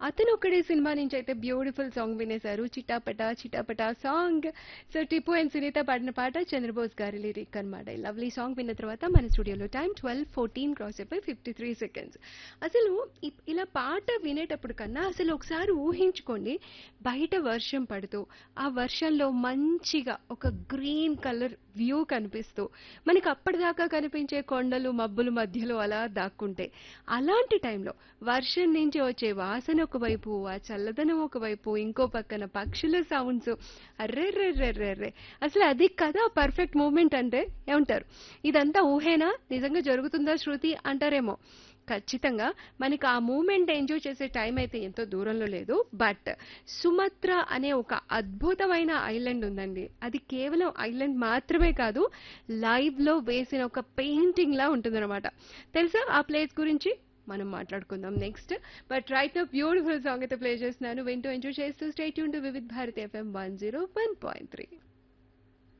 అతను ఒక్కడే సినిమా నుంచి అయితే బ్యూటిఫుల్ సాంగ్ వినేశారు చిటాపటా చిటాపటా song so Tipu and Sunitha పాడిన పాట చంద్రబోస్ గారి లిరిక్ అనమాట ఈ లవ్లీ సాంగ్ విన్న తర్వాత మన స్టూడియోలో టైం ట్వెల్వ్ ఫోర్టీన్ క్రాస్ అయిపోయి ఫిఫ్టీ త్రీ సెకండ్స్ అసలు ఇ- ఇలా పాట వినేటప్పుడు కన్నా అసలు ఒకసారి ఊహించుకోండి బయట వర్షం పడుతూ ఆ వర్షంలో మంచిగా ఒక గ్రీన్ కలర్ వ్యూ కనిపిస్తూ మనకి అప్పటిదాకా కనిపించే కొండలు మబ్బుల మధ్యలో అలా దాక్కుంటే అలాంటి టైంలో వర్షం నుంచి వచ్చే వాసన ఒకవైపు ఆ చల్లదనం ఒకవైపు ఇంకో పక్కన పక్షుల సౌండ్స్ అర్రెర్రెర్రెర్రెర్రే అసలు అది కదా పర్ఫెక్ట్ మూమెంట్ అంటే ఏమంటారు ఇదంతా ఊహేనా నిజంగా జరుగుతుందా శృతి అంటారేమో ఖచ్చితంగా మనకి ఆ మూమెంట్ ఎంజాయ్ చేసే టైం అయితే ఎంతో దూరంలో లేదు బట్ సుమత్ర అనే ఒక అద్భుతమైన ఐలాండ్ ఉందండి అది కేవలం ఐలాండ్ మాత్రమే కాదు లైవ్ లో వేసిన ఒక పెయింటింగ్ లా ఉంటుందన్నమాట తెలుసా ఆ ప్లేస్ గురించి మనం మాట్లాడుకుందాం నెక్స్ట్ బట్ రైట్ నా బ్యూటిఫుల్ సాంగ్ అయితే ప్లే చేస్తున్నాను వింటూ ఎంజాయ్ చేస్తూ స్టేట్ యూన్ to Vividh Bharati FM one zero one point three